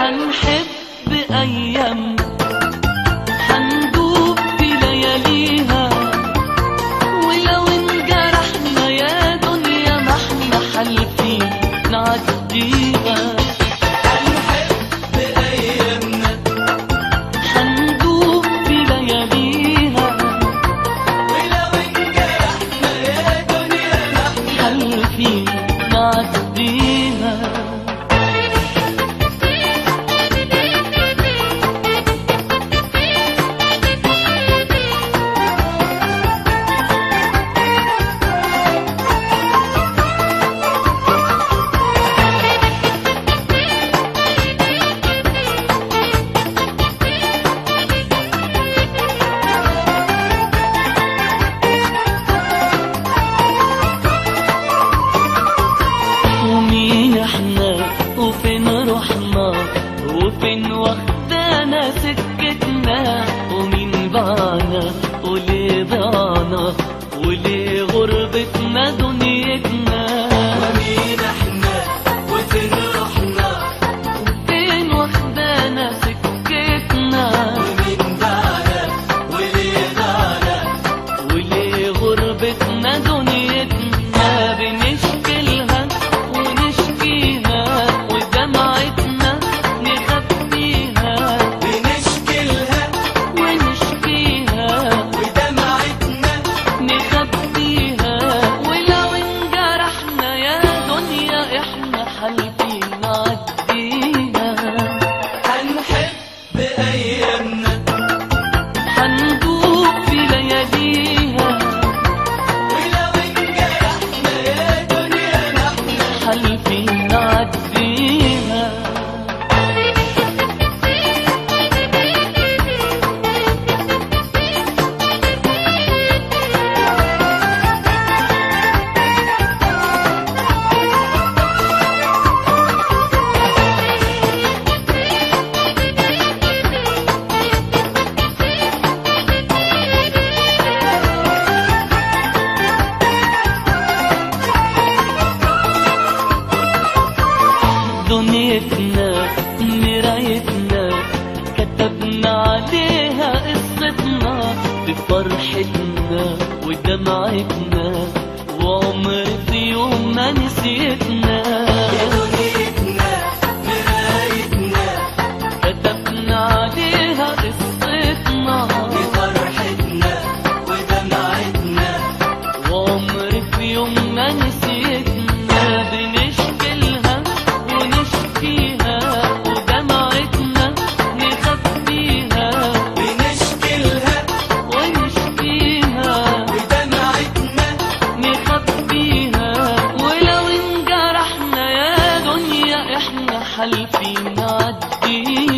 هنحب أيامنا هندوب في لياليها ولو انجرحنا يا دنيا ما احنا حالفين نعديها هنحب أيامنا هندوب في لياليها ولو انجرحنا يا دنيا ما احنا حالفين نعديها ومين احنا وفين رحنا وفين واخدانا سكتنا ومين باعنا وليه ضاعنا وليه غربتنا دنيتنا ومين احنا وفين رحنا فين واخدانا سكتنا ومين باعنا وليه ضاعنا وليه غربتنا دنيتنا بنشكلها ونشكيها ودمعتنا نخبيها بنشكلها ونشكيها ودمعتنا نخبيها ولو انجرحنا يا دنيا احنا حالفين نعديها هنحب أيامنا هندوب في لياليها ولو انجرحنا يا دنيا ما احنا حالفين نعديها دنيتنا مرايتنا كتبنا عليها قصتنا بفرحتنا ودمعتنا وعمر في يوم ما نسيتنا دنيتنا مرايتنا كتبنا عليها قصتنا بفرحتنا ودمعتنا وعمر في يوم ما نسيتنا بنشكلها ونشكيها ودمعتنا نخبيها بنشكلها ونشكيها ودمعتنا نخبيها ولو انجرحنا يا دنيا احنا حالفين نعديها